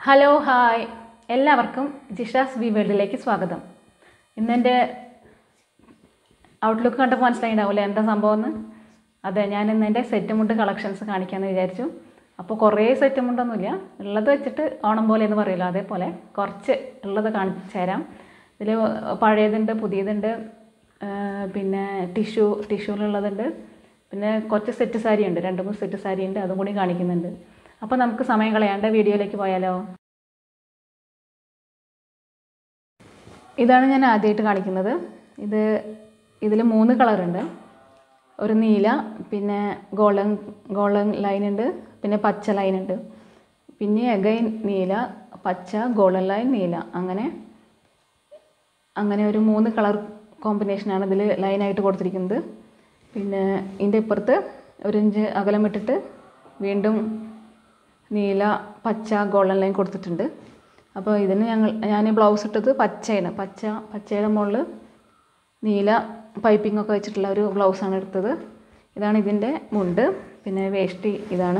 hello hi എല്ലാവർക്കും Jisha's V വേൾഡിലേക്ക് സ്വാഗതം ഇന്നെൻ്റെ ഔട്ട്ലുക്ക് കണ്ടപ്പോൾ മനസ്സിലായിണ്ടാവില്ലേ എന്താ സംഭവം എന്ന് അതെ ഞാൻ ഇന്ന് എൻ്റെ സെറ്റ് മുണ്ട് കളക്ഷൻസ് കാണിക്കാമെന്ന് വിചാരിച്ചു അപ്പോൾ കുറേ സെറ്റ് മുണ്ടൊന്നുമില്ല ഉള്ളത് വെച്ചിട്ട് ഓണം പോലെ എന്ന് പറയുമല്ലോ അതേപോലെ കുറച്ച് ഉള്ളത് കാണിച്ചു തരാം ഇതിൽ പഴയതുണ്ട് പുതിയതുണ്ട് ആ, പിന്നെ ടിഷ്യൂ ടിഷ്യൂലുള്ളതുണ്ട് പിന്നെ കുറച്ച് സെറ്റ് സാരി ഉണ്ട് രണ്ട് മൂന്ന് സെറ്റ് സാരി ഉണ്ട് അതും കൂടി കാണിക്കുന്നുണ്ട് അപ്പോൾ നമുക്ക് സമയം കളയാണ്ട് വീഡിയോയിലേക്ക് പോയാലോ ഇതാണ് ഞാൻ ആദ്യമായിട്ട് കാണിക്കുന്നത് ഇത് ഇതിൽ മൂന്ന് കളറുണ്ട് ഒരു നീല പിന്നെ ഗോൾഡൻ ഗോൾഡൻ ലൈൻ ഉണ്ട് പിന്നെ പച്ച ലൈൻ ഉണ്ട് പിന്നെ അഗൈൻ നീല പച്ച ഗോൾഡൻ ലൈൻ നീല അങ്ങനെ അങ്ങനെ ഒരു മൂന്ന് കളർ കോമ്പിനേഷനാണ് ഇതിൽ ലൈനായിട്ട് കൊടുത്തിരിക്കുന്നത് പിന്നെ ഇതിൻ്റെ ഇപ്പുറത്ത് ഒരു ഇഞ്ച് അകലം വിട്ടിട്ട് വീണ്ടും നീല പച്ച ഗോൾഡൻ ലൈൻ കൊടുത്തിട്ടുണ്ട് അപ്പോൾ ഇതിന് ഞങ്ങൾ ഞാൻ ബ്ലൗസ് ഇട്ടത് പച്ചയാണ് പച്ച പച്ചയുടെ മുകളിൽ നീല പൈപ്പിംഗ് ഒക്കെ വെച്ചിട്ടുള്ള ഒരു ബ്ലൗസാണ് എടുത്തത് ഇതാണ് ഇതിൻ്റെ മുണ്ട് പിന്നെ വേഷ്ടി ഇതാണ്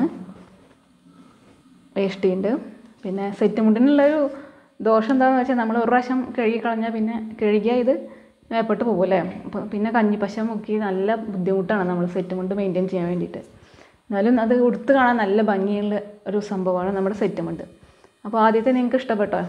വേഷ്ടി ഉണ്ട് പിന്നെ സെറ്റ് മുണ്ടിനുള്ളൊരു ദോഷം എന്താണെന്ന് വെച്ചാൽ നമ്മൾ ഒരു പ്രാവശ്യം കഴുകി കളഞ്ഞാൽ പിന്നെ കഴുകിയാൽ ഇത് മേപ്പെട്ട് പോകും അല്ലേ അപ്പോൾ പിന്നെ കഞ്ഞിപ്പശ മുക്കി നല്ല ബുദ്ധിമുട്ടാണ് നമ്മൾ സെറ്റ് മുണ്ട് മെയിൻറ്റെയിൻ ചെയ്യാൻ വേണ്ടിയിട്ട് എന്നാലും അത് ഉടുത്ത് കാണാൻ നല്ല ഭംഗിയുള്ള ഒരു സംഭവമാണ് നമ്മുടെ സെറ്റ് മുണ്ട് അപ്പോൾ ആദ്യത്തെ നിങ്ങൾക്ക് ഇഷ്ടപ്പെട്ടോ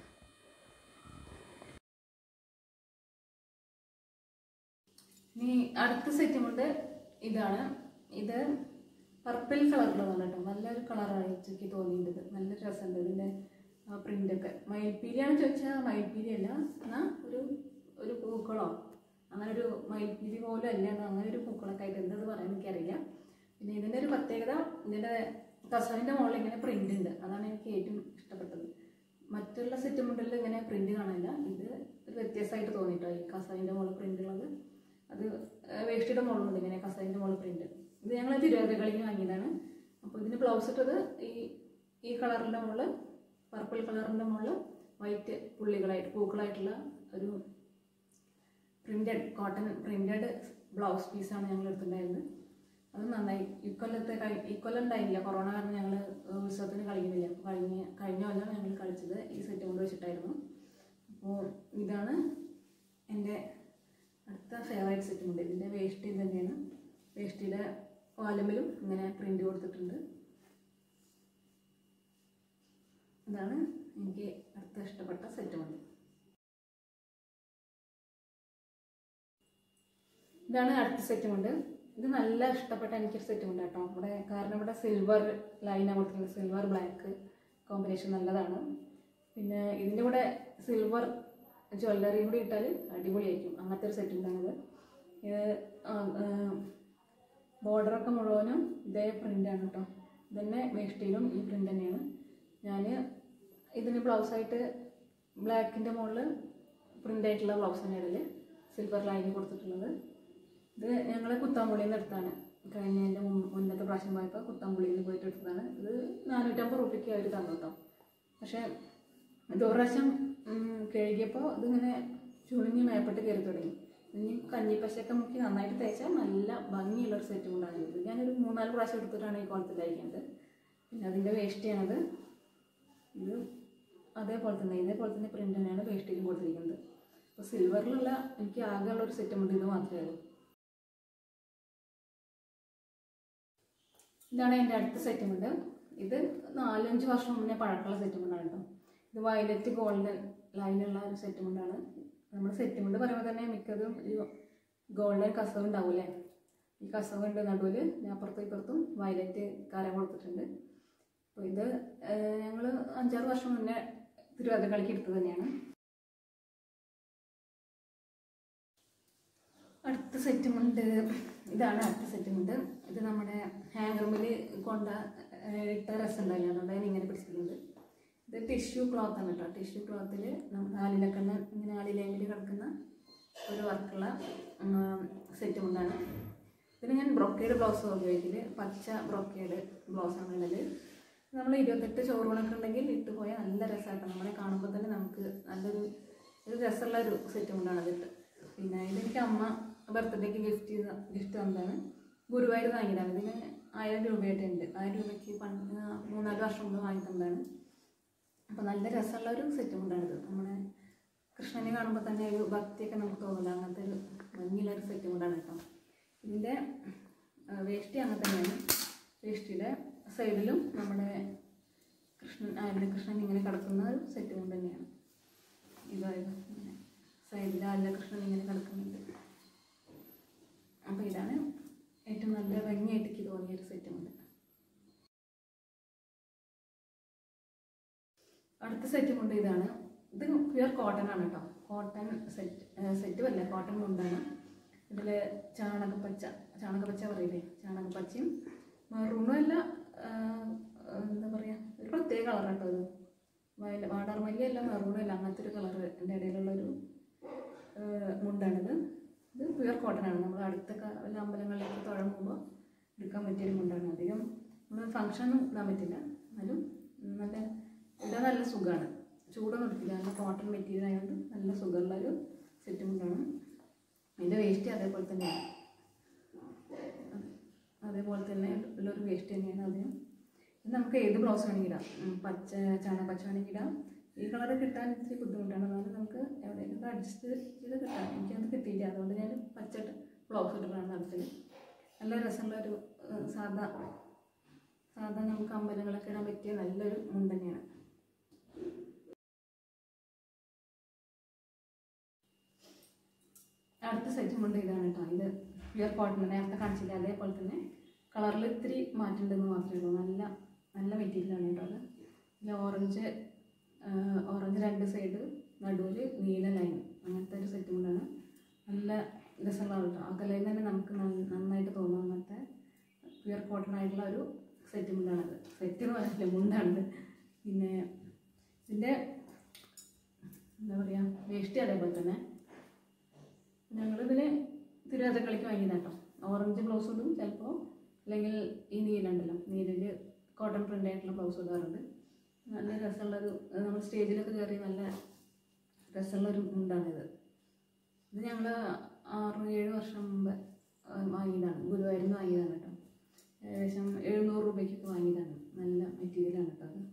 ഇനി അടുത്ത സെറ്റ് മുണ്ട് ഇതാണ് ഇത് പർപ്പിൾ കളറിലുള്ളതാണ് കേട്ടോ നല്ലൊരു കളറാണ് എനിക്ക് തോന്നിയിട്ടത് നല്ല രസമുണ്ട് ഇതിൻ്റെ ആ പ്രിൻ്റൊക്കെ മയിൽപ്പീലിയാണെന്ന് ചോദിച്ചാൽ മയിൽപ്പീലി അല്ല എന്നാൽ ഒരു ഒരു പൂക്കളോ അങ്ങനെ ഒരു മയിൽപ്പീലി പോലും അല്ല എന്നാ അങ്ങനെ ഒരു പൂക്കളൊക്കെ ആയിട്ട് എന്തത് പറയാൻ എനിക്കറിയില്ല പിന്നെ ഇതിൻ്റെ ഒരു പ്രത്യേകത ഇതിൻ്റെ കസവിൻ്റെ മുകളിൽ ഇങ്ങനെ പ്രിൻ്റ് ഉണ്ട് അതാണ് എനിക്ക് ഏറ്റവും ഇഷ്ടപ്പെട്ടത് മറ്റുള്ള സെറ്റ് മുണ്ടിൽ ഇങ്ങനെ പ്രിൻ്റ് കാണില്ല ഇത് ഒരു വ്യത്യാസമായിട്ട് തോന്നിട്ടോ ഈ കസവിൻ്റെ മുകളിൽ പ്രിൻ്റ് ഉള്ളത് അത് വേഷ്ടിയുടെ മുകളിലുണ്ട് ഇങ്ങനെ കസവിൻ്റെ മുകളിൽ പ്രിൻ്റ് ഇത് ഞങ്ങൾ തിരുവാതിരകളിൽ വാങ്ങിയതാണ് അപ്പോൾ ഇതിന് ബ്ലൗസ് ഇട്ടത് ഈ ഈ കളറിൻ്റെ മുകളിൽ പർപ്പിൾ കളറിൻ്റെ മുകളിൽ വൈറ്റ് പുള്ളികളായിട്ട് പൂക്കളായിട്ടുള്ള ഒരു പ്രിൻറ്റഡ് കോട്ടൺ പ്രിൻറ്റഡ് ബ്ലൗസ് പീസാണ് ഞങ്ങൾ എടുത്തിട്ടുണ്ടായിരുന്നത് അത് നന്നായി ഇക്കൊല്ലത്തെ കഴി ഇക്കൊല്ലം ഉണ്ടായില്ല കൊറോണ കാരണം ഞങ്ങൾ ഉത്സവത്തിന് കളിക്കുന്നില്ല അപ്പോൾ കഴിഞ്ഞ കഴിഞ്ഞ കൊല്ലം ഞങ്ങൾ കളിച്ചത് ഈ സെറ്റ് കൊണ്ട് വെച്ചിട്ടായിരുന്നു അപ്പോൾ ഇതാണ് എൻ്റെ അടുത്ത ഫേവറേറ്റ് സെറ്റും ഉണ്ട് ഇതിൻ്റെ വേഷ്ടി ഇത് തന്നെയാണ് വേഷ്ടിയുടെ വാലുമ്പിലും ഇങ്ങനെ പ്രിൻ്റ് കൊടുത്തിട്ടുണ്ട് ഇതാണ് എനിക്ക് അടുത്ത ഇഷ്ടപ്പെട്ട സെറ്റ് മതി ഇതാണ് അടുത്ത സെറ്റ് ഉണ്ട് ഇത് നല്ല ഇഷ്ടപ്പെട്ട എനിക്കൊരു സെറ്റ് ഉണ്ട് കേട്ടോ ഇവിടെ കാരണം ഇവിടെ സിൽവർ ലൈനാണ് കൊടുത്തിട്ടുണ്ട് സിൽവർ ബ്ലാക്ക് കോമ്പിനേഷൻ നല്ലതാണ് പിന്നെ ഇതിൻ്റെ കൂടെ സിൽവർ ജ്വല്ലറിയും കൂടി ഇട്ടാൽ അടിപൊളിയായിരിക്കും അങ്ങനത്തെ ഒരു സെറ്റ് ഉണ്ടാകുന്നത് ഇത് ബോർഡറൊക്കെ മുഴുവനും ഇതേ പ്രിൻ്റാണ് കേട്ടോ ഇതന്നെ വേഷ്ടിയിലും ഈ പ്രിൻ്റ് തന്നെയാണ് ഞാൻ ഇതിന് ബ്ലൗസായിട്ട് ബ്ലാക്കിൻ്റെ മുകളിൽ പ്രിൻ്റ് ആയിട്ടുള്ള ബ്ലൗസ് തന്നെ ഇടല് സിൽവർ ലൈൻ കൊടുത്തിട്ടുള്ളത് ഇത് ഞങ്ങൾ കുത്താമ്പുള്ളിയിൽ നിന്ന് എടുത്താണ് കഴിഞ്ഞ എൻ്റെ മുന്നത്തെ പ്രാവശ്യം പോയപ്പോൾ കുത്താമ്പുള്ളിയിൽ നിന്ന് പോയിട്ട് എടുത്തതാണ് ഇത് നാനൂറ്റമ്പത് റുപ്യക്ക് അവർ തന്നു കേട്ടോ പക്ഷേ ഇത് ഒരു പ്രാവശ്യം ഉം, കഴുകിയപ്പോൾ ഇതിങ്ങനെ ചുളിഞ്ഞ് മേപ്പെട്ട് കയറി തുടങ്ങി ഇനി കഞ്ഞിപ്പശയൊക്കെ മുക്കി നന്നായിട്ട് തേച്ചാൽ നല്ല ഭംഗിയുള്ള ഒരു സെറ്റ് കൊണ്ടാണ് ഇത് ഞാനൊരു മൂന്നാല് പ്രാവശ്യം എടുത്തിട്ടാണ് ഈ കോളത്തിൽ തയ്ക്കുന്നത് പിന്നെ അതിൻ്റെ വേസ്റ്റിയാണത് ഇത് അതേപോലെ തന്നെ ഇതേപോലെ തന്നെ പ്രിൻ്റ് തന്നെയാണ് വേസ്റ്റിലും കൊടുത്തിരിക്കുന്നത് അപ്പോൾ സിൽവറിലുള്ള എനിക്ക് ആകെയുള്ള ഒരു സെറ്റ് ഉണ്ട് ഇത് മാത്രമേ ഉള്ളൂ ഇതാണ് എൻ്റെ അടുത്ത സെറ്റ് ഉണ്ട് ഇത് നാലഞ്ച് വർഷം മുന്നേ പഴക്കമുള്ള സെറ്റ് കൊണ്ടാണ് കേട്ടോ ഇത് വയലറ്റ് ഗോൾഡൻ ലൈനുള്ള ഒരു സെറ്റ് കൊണ്ടാണ് നമ്മൾ സെറ്റ് കൊണ്ട് പറയുമ്പോൾ തന്നെ മിക്കതും ഈ ഗോൾഡൻ കസവ് ഉണ്ടാവൂലേ ഈ കസവ് ഉണ്ട് നടുവിൽ അപ്പുറത്തും ഇപ്പുറത്തും വയലറ്റ് കര കൊടുത്തിട്ടുണ്ട് അപ്പോൾ ഇത് ഞങ്ങൾ അഞ്ചാറ് വർഷം മുന്നേ തിരുവാതിര കളിക്ക് എടുത്തത് തന്നെയാണ് അടുത്ത സെറ്റുമുണ്ട് ഇതാണ് അടുത്ത സെറ്റുമുണ്ട് ഇത് നമ്മുടെ ഹാങ്ങർമിൽ കൊണ്ട ഏഹ്, ഇട്ട രസം ഉണ്ടായില്ല അതുകൊണ്ടാണ് ഇങ്ങനെ പിടിച്ചിരിക്കുന്നത് ഇത് ടിഷ്യൂ ക്ലോത്ത് ആണ് കേട്ടോ ടിഷ്യൂ ക്ലോത്തിൽ നമ്മുടെ ആലിലൊക്കെ ഇങ്ങനെ ആലിലേമിൽ കിടക്കുന്ന ഒരു വർക്കുള്ള സെറ്റ് കൊണ്ടാണ് ഇതിന് ഞാൻ ബ്രൊക്കേഡ് ബ്ലൗസ് ഉപയോഗിക്കല് പച്ച ബ്രൊക്കേഡ് ബ്ലൗസാണ് ഉള്ളത് നമ്മൾ ഇരുപത്തെട്ട് ചോറുകളൊക്കെ ഉണ്ടെങ്കിൽ ഇട്ട് പോയാൽ നല്ല രസമായിട്ട് നമ്മളെ കാണുമ്പോൾ തന്നെ നമുക്ക് നല്ലൊരു ഒരു രസമുള്ള ഒരു സെറ്റ് കൊണ്ടാണ് അതിട്ട് പിന്നെ ഇതെനിക്ക് അമ്മ ബർത്ത്ഡേക്ക് ഗിഫ്റ്റ് ചെയ്ത ഗിഫ്റ്റ് തന്നതാണ് ഗുരുവായൂർ വാങ്ങിയതാണ് ഇതിന് ആയിരം രൂപയായിട്ടുണ്ട് ആയിരം രൂപയ്ക്ക് പണ്ട് മൂന്നാല് വർഷം മുമ്പ് വാങ്ങി തന്നതാണ് അപ്പം നല്ല രസമുള്ള ഒരു സെറ്റ് മുണ്ടാണിത് നമ്മുടെ കൃഷ്ണനെ കാണുമ്പോൾ തന്നെ ഒരു ഭക്തിയൊക്കെ നമുക്ക് തോന്നില്ല അങ്ങനത്തെ ഒരു ഭംഗിയുള്ള ഒരു സെറ്റ് മുണ്ടാണ് കേട്ടോ ഇതിൻ്റെ ആ, വേഷ്ടി അങ്ങനെ തന്നെയാണ് വേഷ്ടിയുടെ സൈഡിലും നമ്മുടെ കൃഷ്ണൻ ആരുടെ കൃഷ്ണൻ ഇങ്ങനെ കിടക്കുന്ന ഒരു സെറ്റ് കൊണ്ട് തന്നെയാണ് ഇതായത് ഇങ്ങനെ സൈഡിൽ ആരുടെ കൃഷ്ണൻ ഇങ്ങനെ കിടക്കുന്നുണ്ട് അപ്പോൾ ഇതാണ് ഏറ്റവും നല്ല ഭംഗിയായിട്ട് എനിക്ക് തോന്നിയ ഒരു സെറ്റ് കൊണ്ട് അടുത്ത സെറ്റ് കൊണ്ട് ഇതാണ് ഇത് പ്യുവർ കോട്ടൺ ആണ് കേട്ടോ കോട്ടൺ സെറ്റ് സെറ്റും അല്ല കോട്ടൺ കൊണ്ടാണ് ഇതിൽ ചാണകപ്പച്ച ചാണകപ്പച്ച പറയില്ലേ ചാണകപ്പച്ചയും മെറൂണും അല്ല ആ, എന്താ പറയുക ഒരു പ്രത്യേക കളറാണ് കേട്ടോ ഇത് വയല വാടാർ മല്ലിയല്ല മെറൂണും അല്ല അങ്ങനത്തെ ഒരു കളർ എൻ്റെ ഇടയിലുള്ളൊരു ആ, മുണ്ടാണിത് ഇത് പ്യുവർ കോട്ടൺ ആണ് നമ്മൾ അടുത്തൊക്കെ വല്ല അമ്പലങ്ങളിലേക്ക് തുഴങ്ങുമ്പോൾ എടുക്കാൻ പറ്റിയൊരു മുണ്ടാണ് അധികം നമ്മൾ ഫങ്ഷനൊന്നും ഇടാൻ പറ്റില്ല എന്നാലും നല്ല ഇടാൻ നല്ല സുഖമാണ് ചൂടൊന്നും എടുക്കില്ല നല്ല കോട്ടൺ മെറ്റീരിയൽ ആയതുകൊണ്ട് നല്ല സുഖമുള്ള ഒരു സെറ്റ് മുണ്ടാണ് അതിൻ്റെ വേസ്റ്റ് അതേപോലെ തന്നെയാണ് അതേപോലെ തന്നെ ഉള്ളൊരു വേസ്റ്റ് തന്നെയാണ് അതിനും ഇത് നമുക്ക് ഏത് ബ്ലൗസ് വേണമെങ്കിൽ ഇടാം ഉം, പച്ച ചാണക പച്ച വേണമെങ്കിൽ ഇടാം ഈ കളർ കിട്ടാൻ ഇത്തിരി ബുദ്ധിമുട്ടാണ് അതുകൊണ്ട് നമുക്ക് എവിടെയെങ്കിലും അഡ്ജസ്റ്റ് ചെയ്ത് കിട്ടാം എനിക്കത് കിട്ടിയില്ല അതുകൊണ്ട് ഞാൻ പച്ച ബ്ലൗസ് ഇട്ടിട്ടാണ് നടത്തൽ നല്ല രസമുള്ള ഒരു ഏഹ്, സാധാ സാധാ നമുക്ക് അമ്പലങ്ങളൊക്കെ ഇടാൻ പറ്റിയ നല്ലൊരു മുണ്ട് തന്നെയാണ് അടുത്ത സെറ്റ് മുണ്ട് ഇതാണ് കേട്ടോ ഇത് പ്യുവർ കോട്ടൺ നേരത്തെ കാണിച്ചില്ല അതേപോലെ തന്നെ കളറിൽ ഇത്തിരി മാറ്റമുണ്ടെന്ന് മാത്രമേ ഉള്ളൂ നല്ല നല്ല മെറ്റീരിയലാണ് കേട്ടോ അത് പിന്നെ ഓറഞ്ച് ഓറഞ്ച് രണ്ട് സൈഡ് നടുവിൽ നീല ലൈൻ അങ്ങനത്തെ ഒരു സെറ്റ് മുണ്ടാണ് നല്ല രസമുള്ള കേട്ടോ അകലയിൽ തന്നെ നമുക്ക് നന്ന- നന്നായിട്ട് തോന്നും അങ്ങനത്തെ പ്യുവർ കോട്ടൺ ആയിട്ടുള്ള ഒരു സെറ്റ് മുണ്ടാണത് സെറ്റ് എന്ന് പറഞ്ഞില്ല മുണ്ടാണിത് പിന്നെ ഇതിൻ്റെ എന്താ പറയുക വേഷ്ടി അതേപോലെ തന്നെ ഞങ്ങളിതിന് തിരുവാതിരക്കളിക്ക് വാങ്ങിയതാണ് കേട്ടോ ഓറഞ്ച് ബ്ലൗസ് ഇടും ചിലപ്പോൾ അല്ലെങ്കിൽ ഈ നീലുണ്ടല്ലോ നീലിൽ കോട്ടൺ പ്രിൻ്റ് ആയിട്ടുള്ള ബ്ലൗസ് ഇടാറുണ്ട് നല്ല രസമുള്ളൊരു അത് നമ്മൾ സ്റ്റേജിലൊക്കെ കയറി നല്ല രസമുള്ളൊരു മുണ്ടാണിത് ഇത് ഞങ്ങൾ ആറ് ഏഴ് വർഷം മുമ്പ് ആ, വാങ്ങിയതാണ് ഗുരുവായൂരിൽ നിന്ന് വാങ്ങിയതാണ് കേട്ടോ ഏകദേശം എഴുന്നൂറ് രൂപയ്ക്കൊക്കെ വാങ്ങിയതാണ് നല്ല മെറ്റീരിയലാണ് കേട്ടോ അത്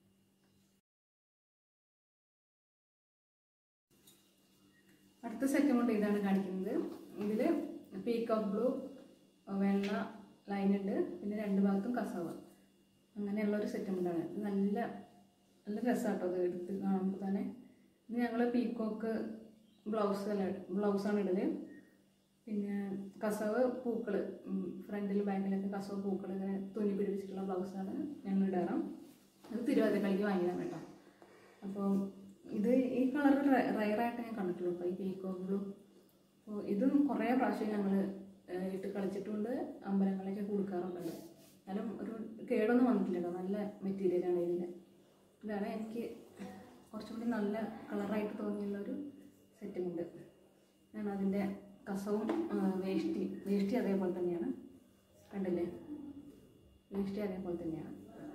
അടുത്ത സെറ്റ് കൊണ്ട് ഇതാണ് കാണിക്കുന്നത് ഇതിൽ പീക്കോക്ക് ബ്ലൂ വെള്ള ലൈൻ ഉണ്ട് പിന്നെ രണ്ട് ഭാഗത്തും കസവ് അങ്ങനെയുള്ള ഒരു സെറ്റ് കൊണ്ടാണ് ഇത് നല്ല നല്ല രസമാട്ടോ അത് എടുത്ത് കാണുമ്പോൾ തന്നെ ഇത് ഞങ്ങൾ പീക്കോക്ക് ബ്ലൗസ് അല്ല ബ്ലൗസാണ് ഇടല് പിന്നെ കസവ് പൂക്കൾ ഫ്രണ്ടിലും ബാക്കിലൊക്കെ കസവ് പൂക്കൾ ഇങ്ങനെ തുന്നി പിടിപ്പിച്ചിട്ടുള്ള ബ്ലൗസാണ് ഞങ്ങൾ ഇടാറ് അത് തിരുവാതിരക്കളിക്ക് വാങ്ങിയതാണ് കേട്ടോ അപ്പോൾ ഇത് ഈ കളർ റയറായിട്ട് ഞാൻ കണ്ടിട്ടുള്ളൂ അപ്പോൾ ഈ പീക്കോ ബ്ലൂ അപ്പോൾ ഇതും കുറേ പ്രാവശ്യം ഞങ്ങൾ ഇട്ട് കളിച്ചിട്ടുണ്ട് അമ്പലങ്ങളിലേക്ക് കൊടുക്കാറുണ്ട് എന്നാലും ഒരു കേടൊന്നും വന്നിട്ടില്ല കേട്ടോ നല്ല മെറ്റീരിയലാണ് ഇതിൻ്റെ ഇതാണ് എനിക്ക് കുറച്ചും കൂടി നല്ല കളറായിട്ട് തോന്നിയുള്ള ഒരു സെറ്റുമുണ്ട് ഇതാണ് അതിൻ്റെ കസവും ആ, വേഷ്ടി വേഷ്ടി അതേപോലെ തന്നെയാണ് കണ്ടില്ലേ വേഷ്ടി അതേപോലെ തന്നെയാണ്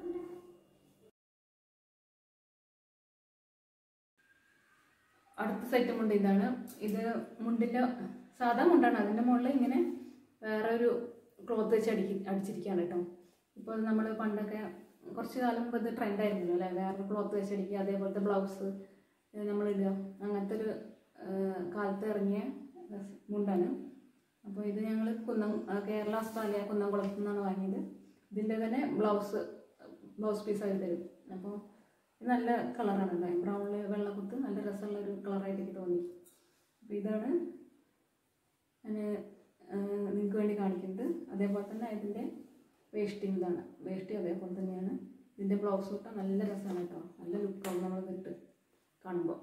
അടുത്ത സെറ്റ് മുണ്ട് ഇതാണ് ഇത് മുണ്ടിൻ്റെ സാധാ മുണ്ടാണ് അതിൻ്റെ മുകളിൽ ഇങ്ങനെ വേറെ ഒരു ക്ലോത്ത് വെച്ച് അടിക്കി അടിച്ചിരിക്കുകയാണ് കേട്ടോ ഇപ്പോൾ നമ്മൾ പണ്ടൊക്കെ കുറച്ച് കാലം മുമ്പ് ഇത് ട്രെൻഡായിരുന്നല്ലോ അല്ലേ വേറെ ക്ലോത്ത് വെച്ച് അടിക്കുക അതേപോലത്തെ ബ്ലൗസ് നമ്മൾ ഇടുക അങ്ങനത്തെ ഒരു ആ, കാലത്ത് ഇറങ്ങിയ മുണ്ടാണ് അപ്പോൾ ഇത് ഞങ്ങൾ കുന്നം ആ, കേരള ഓസ്ട്രേലിയ കുന്നംകുളത്തു നിന്നാണ് വാങ്ങിയത് ഇതിൻ്റെ തന്നെ ബ്ലൗസ് ബ്ലൗസ് പീസ് ആയി തരും അപ്പോൾ ഇത് നല്ല കളറാണ് ഉണ്ടായത് ബ്രൗണിൽ വെള്ളക്കുത്ത് നല്ല രസമുള്ള ഒരു കളറായിട്ട് എനിക്ക് തോന്നി അപ്പോൾ ഇതാണ് ഞാൻ നിങ്ങൾക്ക് വേണ്ടി കാണിക്കുന്നത് അതേപോലെ തന്നെ ഇതിൻ്റെ വേഷ്ടി ഇതാണ് വേഷ്ടി അതേപോലെ തന്നെയാണ് ഇതിൻ്റെ ബ്ലൗസ് ഇട്ടാൽ നല്ല രസമാണ് കേട്ടോ നല്ല ലുക്കാവും നമ്മൾ ഇട്ട് കാണുമ്പോൾ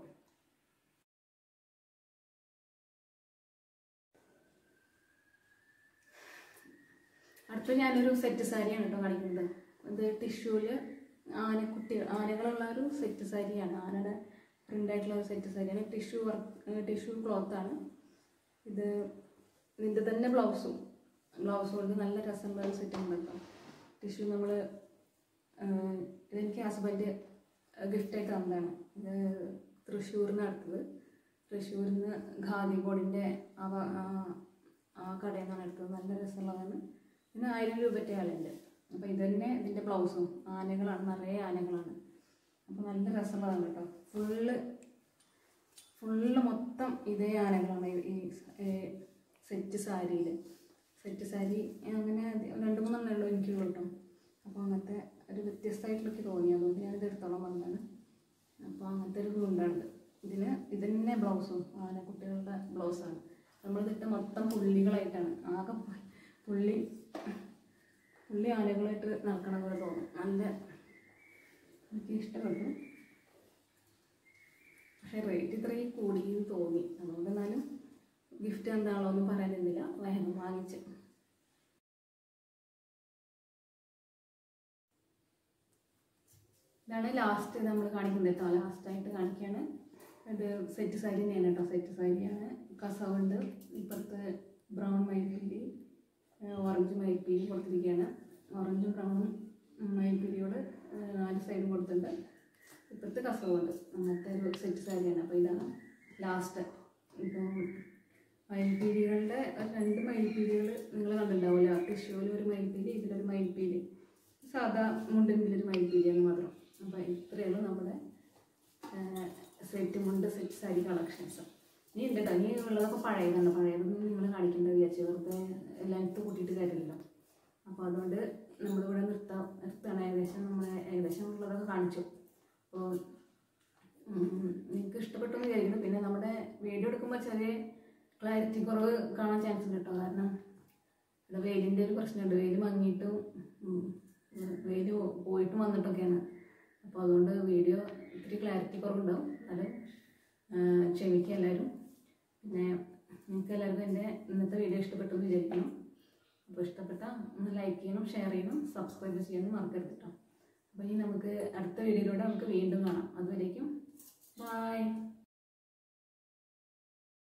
അടുത്ത ഞാനൊരു സെറ്റ് സാരിയാണ് കേട്ടോ കാണിക്കുന്നത് ഇത് ടിഷ്യൂല് ആനക്കുട്ടി ആനകളുള്ള ഒരു സെറ്റ് സാരിയാണ് ആനയുടെ പ്രിൻ്റ് ആയിട്ടുള്ള ഒരു സെറ്റ് സാരിയാണ് ടിഷ്യൂ വർക്ക് ടിഷ്യൂ ക്ലോത്താണ് ഇത് ഇതിൻ്റെ തന്നെ ബ്ലൗസും ബ്ലൗസ് കൊണ്ട് നല്ല രസമുള്ള ഒരു സെറ്റ് ഉണ്ട് കേട്ടോ ടിഷ്യൂ നമ്മൾ ഇതെനിക്ക് ഹസ്ബൻഡ് ഗിഫ്റ്റായിട്ട് തന്നതാണ് ഇത് തൃശ്ശൂരിൽ നിന്ന് എടുത്തത് തൃശ്ശൂരിൽ നിന്ന് ഖാദി ബോർഡിൻ്റെ ആ വ- ആ- ആ കടയിൽ നിന്നാണ് എടുത്തത് നല്ല രസമുള്ളതാണ് ഇതിന് ആയിരം രൂപത്തെ ആളുണ്ട് അപ്പോൾ ഇത് തന്നെ ഇതിൻ്റെ ബ്ലൗസും ആനകളാണ് നിറയെ ആനകളാണ് അപ്പോൾ നല്ല രസമുള്ളതാണ് കേട്ടോ ഫുള്ള് ഫുള്ള് മൊത്തം ഇതേ ആനകളാണ് ഈ സെറ്റ് സാരിയിൽ സെറ്റ് സാരി അങ്ങനെ രണ്ട് മൂന്നെണ്ണേ ഉള്ളൂ എനിക്ക് കിട്ടും അപ്പോൾ അങ്ങനത്തെ ഒരു വ്യത്യസ്തമായിട്ട് എനിക്ക് തോന്നി അതുകൊണ്ട് ഞാനിത് എടുത്തോളം വന്നതാണ് അപ്പോൾ അങ്ങനത്തെ ഒരു ഗുണ്ടാണ് ഇതിന് ഇത് തന്നെ ബ്ലൗസും ആന കുട്ടികളുടെ ബ്ലൗസാണ് നമ്മളിതിട്ട് മൊത്തം പുള്ളികളായിട്ടാണ് ആകെ പു- പുള്ളി പുള്ളി ആനകളായിട്ട് നടക്കണ പോലെ തോന്നും നല്ല എനിക്ക് ഇഷ്ടപ്പെട്ടു പക്ഷേ റേറ്റ് ഇത്രയും കൂടി എന്ന് തോന്നി അതുകൊണ്ട് എന്നാലും ഗിഫ്റ്റ് എന്താണോ ഒന്നും പറയാനിരുന്നില്ല വേഗം വാങ്ങിച്ച് ഇതാണ് ലാസ്റ്റ് നമ്മൾ കാണിക്കുന്നത് കേട്ടോ ലാസ്റ്റായിട്ട് കാണിക്കുകയാണ് ഇത് സെറ്റ് സാരി തന്നെയാണ് കേട്ടോ സെറ്റ് സാരിയാണ് കസവുണ്ട് ഇപ്പുറത്ത് ബ്രൗൺ മയിൽപ്പീലി ഓറഞ്ച് മയിൽപ്പീലി കൊടുത്തിരിക്കുകയാണ് ഓറഞ്ചും ബ്രൗണും മയിൽപ്പീലിയോട് നാല് സൈഡും കൊടുത്തിട്ടുണ്ട് ഇപ്പുറത്ത് കസവുണ്ട് അങ്ങനത്തെ ഒരു സെറ്റ് സാരിയാണ് അപ്പോൾ ഇതാണ് ലാസ്റ്റ് ഇപ്പം മയിൽപ്പീലികളുടെ ഒരു രണ്ട് മയിൽപ്പീലികൾ നിങ്ങൾ കണ്ടിട്ടുണ്ടാവില്ല ടിഷ്യൂവിൽ ഒരു മയിൽപ്പീലി ഇതിലൊരു മയിൽപ്പീലി സാധാ മുണ്ടിൻ്റെ മയിൽപ്പീലിയാണ് മാത്രം അപ്പോൾ ഇത്രയുള്ളൂ നമ്മുടെ സെറ്റ് മുണ്ട് സെറ്റ് സാരി കളക്ഷൻസ് ഇനി ഉണ്ട് കേട്ടോ ഇനി ഉള്ളതൊക്കെ പഴയതാണ് പഴയതൊന്നും നിങ്ങൾ കാണിക്കേണ്ട വിചാരിച്ചു വെറുതെ ലെങ്ത്ത് കൂട്ടിയിട്ട് കാര്യമില്ലല്ലോ അപ്പോൾ അതുകൊണ്ട് നമ്മളിവിടെ നിർത്താം നിർത്തണം ഏകദേശം നമ്മൾ ഏകദേശം ഉള്ളതൊക്കെ കാണിച്ചു അപ്പോൾ നിങ്ങൾക്ക് ഇഷ്ടപ്പെട്ടു എന്ന് വിചാരിക്കുന്നു പിന്നെ നമ്മുടെ വീഡിയോ എടുക്കുമ്പോൾ ചെറിയ ക്ലാരിറ്റി കുറവ് കാണാൻ ചാൻസ് ഉണ്ട് കേട്ടോ കാരണം ഇവിടെ വെയിലിൻ്റെ ഒരു പ്രശ്നമുണ്ട് വെയിൽ മങ്ങിയിട്ടും ഉം, വെയിൽ പോയിട്ടും വന്നിട്ടൊക്കെയാണ് അപ്പോൾ അതുകൊണ്ട് വീഡിയോ ഇത്തിരി ക്ലാരിറ്റി കുറവുണ്ടാവും അത് ക്ഷമിക്കുക എല്ലാവരും പിന്നെ നിങ്ങൾക്ക് എല്ലാവർക്കും എൻ്റെ ഇന്നത്തെ വീഡിയോ ഇഷ്ടപ്പെട്ടു എന്ന് വിചാരിക്കണം അപ്പോൾ ഇഷ്ടപ്പെട്ട ഒന്ന് ലൈക്ക് ചെയ്യണം ഷെയർ ചെയ്യണം സബ്സ്ക്രൈബ് ചെയ്യാനും മറക്കരുത് കേട്ടോ അപ്പോൾ ഇനി നമുക്ക് അടുത്ത വീഡിയോയിലൂടെ നമുക്ക് വീണ്ടും കാണാം അതുവരേക്കും ബായ്